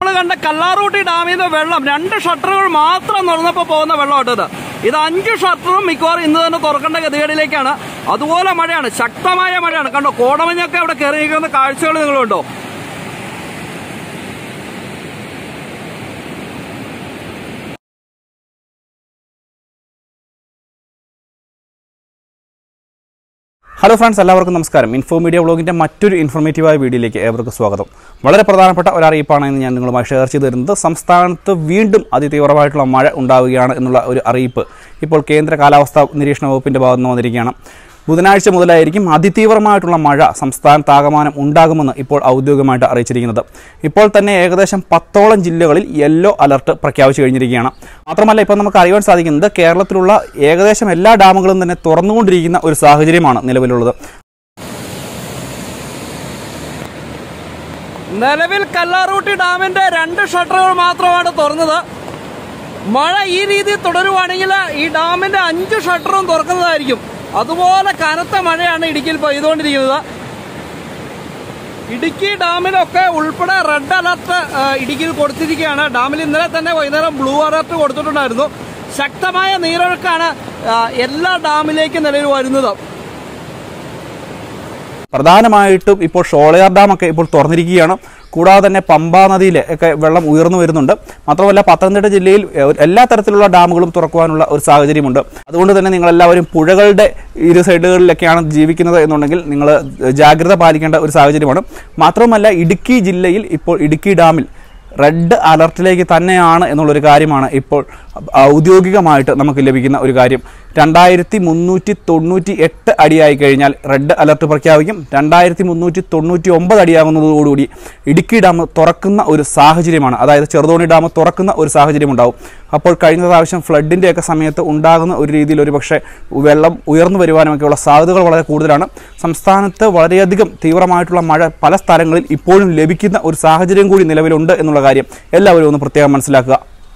കണ്ട കല്ലാറൂട്ടി ഡാമിൽ നിന്ന് വെള്ളം രണ്ട് ഷട്ടറുകൾ മാത്രം തുറന്നപ്പോൾ പോകുന്ന വെള്ളം ഇട്ടത് ഇത് അഞ്ച് ഷട്ടറും മിക്കവാറും ഇന്ന് തന്നെ തുറക്കേണ്ട ഗതികേടിലേക്കാണ് അതുപോലെ മഴയാണ് ശക്തമായ മഴയാണ് കണ്ടോ കോടമഞ്ഞൊക്കെ അവിടെ കയറി നിൽക്കുന്ന കാഴ്ചകൾ നിങ്ങളുണ്ടോ ഹലോ ഫ്രണ്ട്സ് എല്ലാവർക്കും നമസ്കാരം ഇൻഫോ മീഡിയ വ്ളോഗിൻ്റെ മറ്റൊരു ഇൻഫോർമേറ്റീവായ വീഡിയോയിലേക്ക് ഏവർക്കും സ്വാഗതം വളരെ പ്രധാനപ്പെട്ട ഒരു അറിയിപ്പാണ് ഇന്ന് ഞാൻ നിങ്ങളുമായി ഷെയർ ചെയ്തു തരുന്നത് സംസ്ഥാനത്ത് വീണ്ടും അതിതീവ്രമായിട്ടുള്ള മഴ ഉണ്ടാവുകയാണ് എന്നുള്ള ഒരു അറിയിപ്പ് ഇപ്പോൾ കേന്ദ്ര കാലാവസ്ഥാ നിരീക്ഷണ വകുപ്പിൻ്റെ ഭാഗത്ത് നിന്ന് വന്നിരിക്കുകയാണ് ബുധനാഴ്ച മുതലായിരിക്കും അതിതീവ്രമായിട്ടുള്ള മഴ സംസ്ഥാനത്താകമാനം ഉണ്ടാകുമെന്ന് ഇപ്പോൾ ഔദ്യോഗികമായിട്ട് അറിയിച്ചിരിക്കുന്നത് ഇപ്പോൾ തന്നെ ഏകദേശം പത്തോളം ജില്ലകളിൽ യെല്ലോ അലർട്ട് പ്രഖ്യാപിച്ചു കഴിഞ്ഞിരിക്കുകയാണ് മാത്രമല്ല ഇപ്പോൾ നമുക്ക് അറിയാൻ സാധിക്കുന്നത് കേരളത്തിലുള്ള ഏകദേശം എല്ലാ ഡാമുകളും തന്നെ തുറന്നുകൊണ്ടിരിക്കുന്ന ഒരു സാഹചര്യമാണ് നിലവിലുള്ളത് നിലവിൽ കല്ലാറൂട്ടി ഡാമിന്റെ രണ്ട് ഷട്ടറുകൾ മാത്രമാണ് തുറന്നത് മഴ ഈ രീതിയിൽ തുടരുവാണെങ്കിൽ ഈ ഡാമിന്റെ അഞ്ച് ഷട്ടറും തുറക്കുന്നതായിരിക്കും അതുപോലെ കനത്ത മഴയാണ് ഇടുക്കിയിൽ പെയ്തുകൊണ്ടിരിക്കുന്നത് ഇടുക്കി ഡാമിലൊക്കെ ഉൾപ്പെടെ റെഡ് അലർട്ട് ആ, ഇടുക്കിയിൽ കൊടുത്തിരിക്കുകയാണ് ഡാമിൽ ഇന്നലെ തന്നെ വൈകുന്നേരം ബ്ലൂ അലർട്ട് കൊടുത്തിട്ടുണ്ടായിരുന്നു ശക്തമായ നീരൊഴുക്കാണ് ആ, എല്ലാ ഡാമിലേക്കും നിലവിൽ വരുന്നത് പ്രധാനമായിട്ടും ഇപ്പോൾ ഷോളയാർ ഡാമൊക്കെ ഇപ്പോൾ തുറന്നിരിക്കുകയാണ് കൂടാതെ തന്നെ പമ്പാ നദിയിൽ ഒക്കെ വെള്ളം ഉയർന്നു വരുന്നുണ്ട് മാത്രമല്ല പത്തനംതിട്ട ജില്ലയിൽ ഏഹ്, എല്ലാ തരത്തിലുള്ള ഡാമുകളും തുറക്കുവാനുള്ള ഒരു സാഹചര്യമുണ്ട് അതുകൊണ്ട് തന്നെ നിങ്ങളെല്ലാവരും പുഴകളുടെ ഇരു സൈഡുകളിലൊക്കെയാണ് ജീവിക്കുന്നത് എന്നുണ്ടെങ്കിൽ നിങ്ങൾ ജാഗ്രത പാലിക്കേണ്ട ഒരു സാഹചര്യമാണ് മാത്രമല്ല ഇടുക്കി ജില്ലയിൽ ഇപ്പോൾ ഇടുക്കി ഡാമിൽ റെഡ് അലർട്ടിലേക്ക് തന്നെയാണ് എന്നുള്ളൊരു കാര്യമാണ് ഇപ്പോൾ ഔദ്യോഗികമായിട്ട് നമുക്ക് ലഭിക്കുന്ന ഒരു കാര്യം രണ്ടായിരത്തി മുന്നൂറ്റി തൊണ്ണൂറ്റി എട്ട് അടിയായി കഴിഞ്ഞാൽ റെഡ് അലർട്ട് പ്രഖ്യാപിക്കും രണ്ടായിരത്തി മുന്നൂറ്റി തൊണ്ണൂറ്റി ഒമ്പത് അടിയാകുന്നതോടുകൂടി ഇടുക്കി ഡാം തുറക്കുന്ന ഒരു സാഹചര്യമാണ് അതായത് ചെറുതോണി ഡാം തുറക്കുന്ന ഒരു സാഹചര്യം ഉണ്ടാവും അപ്പോൾ കഴിഞ്ഞ പ്രാവശ്യം ഫ്ലഡിൻ്റെയൊക്കെ സമയത്ത് ഉണ്ടാകുന്ന ഒരു രീതിയിൽ ഒരു പക്ഷേ വെള്ളം ഉയർന്നു വരുവാനുമൊക്കെയുള്ള സാധ്യതകൾ വളരെ കൂടുതലാണ് സംസ്ഥാനത്ത് വളരെയധികം തീവ്രമായിട്ടുള്ള മഴ പല സ്ഥലങ്ങളിൽ ഇപ്പോഴും ലഭിക്കുന്ന ഒരു സാഹചര്യം കൂടി നിലവിലുണ്ട് എന്നുള്ള കാര്യം എല്ലാവരും ഒന്ന് പ്രത്യേകം മനസ്സിലാക്കുക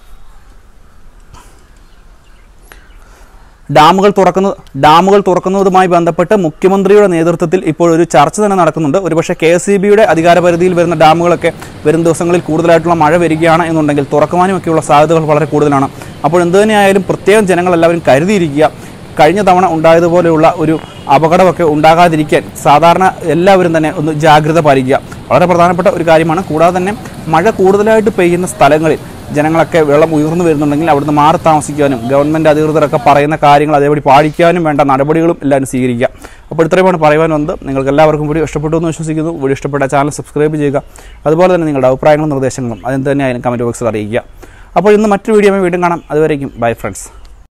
ഡാമുകൾ തുറക്കുന്ന ഡാമുകൾ തുറക്കുന്നതുമായി ബന്ധപ്പെട്ട് മുഖ്യമന്ത്രിയുടെ നേതൃത്വത്തിൽ ഇപ്പോൾ ഒരു ചർച്ച തന്നെ നടക്കുന്നുണ്ട് ഒരുപക്ഷെ കെ എസ് സി ബിയുടെ അധികാരപരിധിയിൽ വരുന്ന ഡാമുകളൊക്കെ വരും ദിവസങ്ങളിൽ കൂടുതലായിട്ടുള്ള മഴ വരികയാണ് എന്നുണ്ടെങ്കിൽ തുറക്കുവാനും ഒക്കെയുള്ള സാധ്യതകൾ വളരെ കൂടുതലാണ് അപ്പോൾ എന്ത് തന്നെയായാലും പ്രത്യേകം ജനങ്ങൾ എല്ലാവരും കരുതിയിരിക്കുക കഴിഞ്ഞ തവണ ഉണ്ടായതുപോലെയുള്ള ഒരു അപകടമൊക്കെ ഉണ്ടാകാതിരിക്കാൻ സാധാരണ എല്ലാവരും തന്നെ ഒന്ന് ജാഗ്രത പാലിക്കുക വളരെ പ്രധാനപ്പെട്ട ഒരു കാര്യമാണ് കൂടാതെ തന്നെ മഴ കൂടുതലായിട്ട് പെയ്യുന്ന സ്ഥലങ്ങളിൽ ജനങ്ങളൊക്കെ വെള്ളം ഉയർന്നു വരുന്നുണ്ടെങ്കിൽ അവിടുന്ന് മാറി താമസിക്കാനും ഗവൺമെൻറ് അധികൃതരൊക്കെ പറയുന്ന കാര്യങ്ങൾ അതേപടി പാലിക്കാനും വേണ്ട നടപടികളും എല്ലാവരും സ്വീകരിക്കുക അപ്പോൾ ഇത്രയുമാണ് പറയുവാൻ വന്നത് നിങ്ങൾക്ക് എല്ലാവർക്കും വീഡിയോ ഇഷ്ടപ്പെട്ടു എന്ന് വിശ്വസിക്കുന്നു വീഡിയോ ഇഷ്ടപ്പെട്ട ചാനൽ സബ്സ്ക്രൈബ് ചെയ്യുക അതുപോലെ തന്നെ നിങ്ങളുടെ അഭിപ്രായങ്ങളും നിർദ്ദേശങ്ങളും അതിന് തന്നെ ആയാലും കമൻറ്റ് ബോക്സിൽ അറിയിക്കുക അപ്പോൾ ഇന്ന് മറ്റൊരു വീഡിയോ വീണ്ടും കാണാം അതുവരേക്കും ബൈ ഫ്രണ്ട്സ്